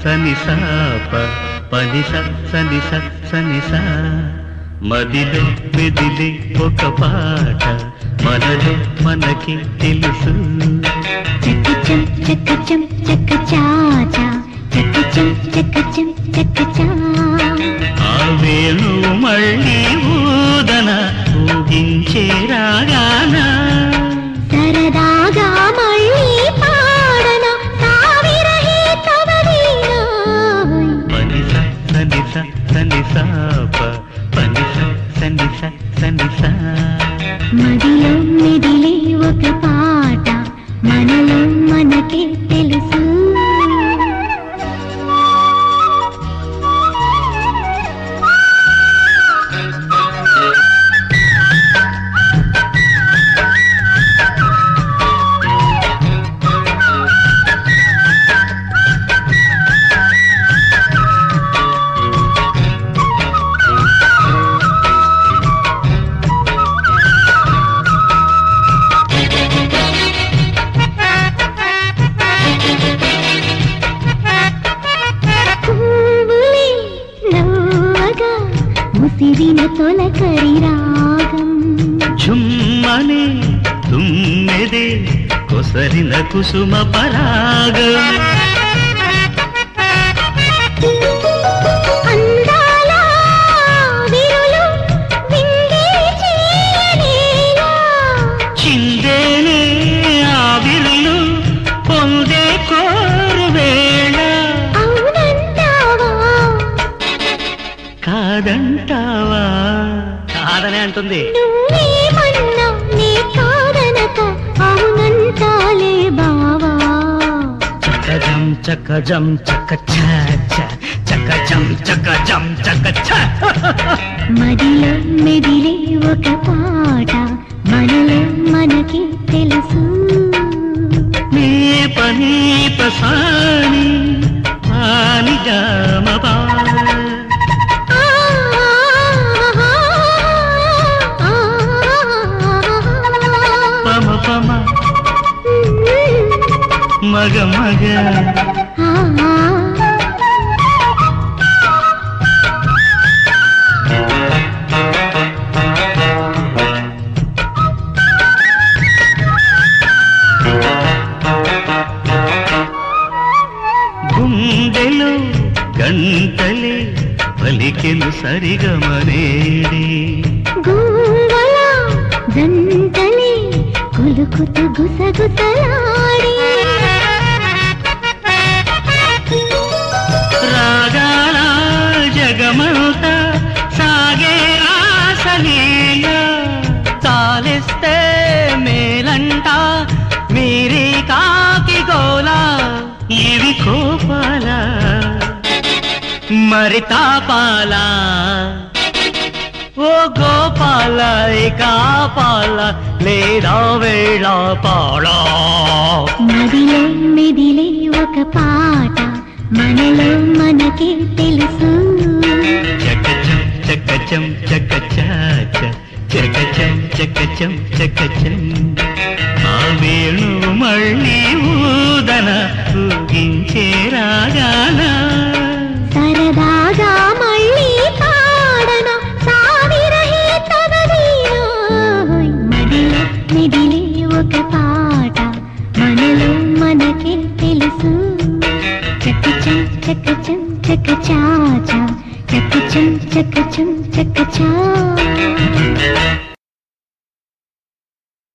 సని సాప పని స సని స సని సా మదిలో మెదిలి ఒక పాట మనలో మనకి తెలుసు చక్కచం చక్కచం చక్కచాచా చక్కచం చక్కచం చక్కచా ఆ వేణు మళ్ళీ ఊదన ఊగించే రాగాన సరదాగా మళ్ళీ పాడన సావిరహి తవ వీణా పని స సని స సని సాప పని స సని స సని సా మదిలో మెదిలే ఒక పాట మనలో మనకే తెలుసు పువ్వులే నవ్వగా ముసిరిన తొలకరి రాగం ఝుమ్మనే తుమ్మెదే కొసరిన కుసుమ పరాగం అందాల విరులు విందే చేయలేలా చిందేనే ఆవిరులు పొందే కోరు వేళ అవునంటావా కాదంటావా కాదనే అంటుంది నువ్వేమన్నా నీ కాదనక అవునంటాలే బావా చకజం చకజం చక చకజం చకజం చక మదిలో మెదిలే ఒక పాట మనలో మనకి తెలుసు నీ పని పసాని పాని గమ ఆ, ఆ, ఆ, పమ పమ మగ మగ ఆ, ఆ. గుండెలు గంటలే పలికెలు సరిగమనేడే గుంగళ జంటలే కొలుకుతూ గుసగుసలాడి రాగాల జగమంత సాగే ఆసలీల తాలిస్తే మేలంట మీరి కాకి గోల ఇవి కోపాల మరి తాపాల ఓ గోపాల ఇక ఆపాల లేదా వేళ పాడా నదిలో మెదిలే ఒక పాట మనలో మనకి తెలుసు చకచం చకచం చకచాచ చకచం చకచం చకచం ఆ వేణు మళ్ళీ ఊదన ఊగించే రాగాన సరదాగా మళ్ళీ పాడన సావిరహి తవ వీణా. మదిలో మెదిలే ఒక పాట మనలో మనకి తెలుసు చక్కచం చక్కచం చక్కచాచా చక్కచం చక్కచం చక్కచా